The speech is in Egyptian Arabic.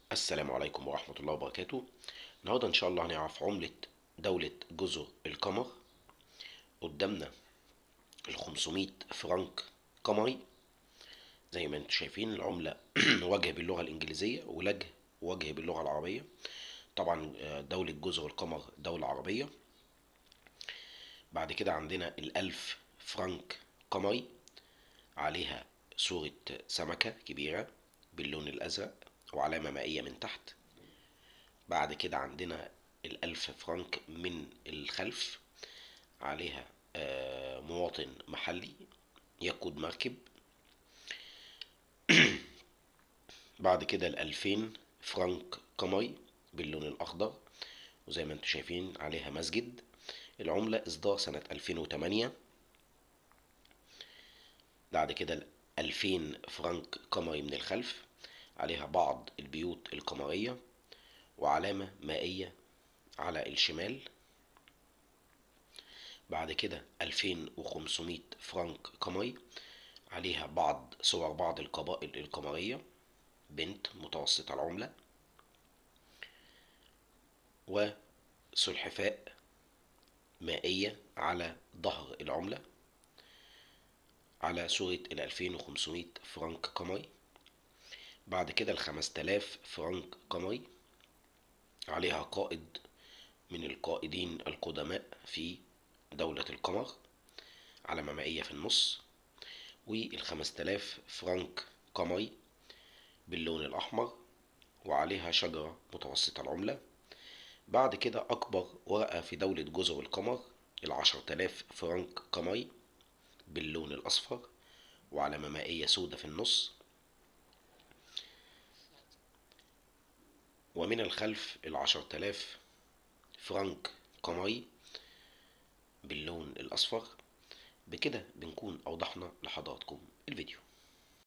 السلام عليكم ورحمة الله وبركاته النهاردة إن شاء الله هنعرف عملة دولة جزر القمر قدامنا ال 500 فرنك قمري زي ما انتم شايفين العملة وجه باللغة الإنجليزية ولجه وجه باللغة العربية طبعا آه، دولة جزر القمر دولة عربية بعد كده عندنا الألف فرنك قمري عليها صورة سمكة كبيرة باللون الأزرق وعلامة مائية من تحت بعد كده عندنا الألف فرنك من الخلف عليها آه، مواطن محلي يقود مركب بعد كده الألفين فرنك قمري باللون الأخضر وزي ما انتم شايفين عليها مسجد العملة إصدار سنة 2008 بعد كده الألفين فرنك قمري من الخلف عليها بعض البيوت القمرية وعلامة مائية على الشمال بعد كده 2500 فرنك قمري عليها بعض صور بعض القبائل القمرية بنت متوسطة العملة وسلحفاء مائية على ظهر العملة على صورة ال 2500 فرنك قمري بعد كده ال 5000 فرنك قمري عليها قائد من القائدين القدماء في دولة القمر علامة مائية في النص وال 5000 فرنك قمري باللون الأحمر وعليها شجرة متوسطة العملة بعد كده أكبر ورقة في دولة جزر القمر العشر تلاف فرنك قمري باللون الأصفر وعلامة مائية سودة في النص ومن الخلف العشر تلاف فرنك قمري باللون الأصفر بكده بنكون أوضحنا لحضراتكم الفيديو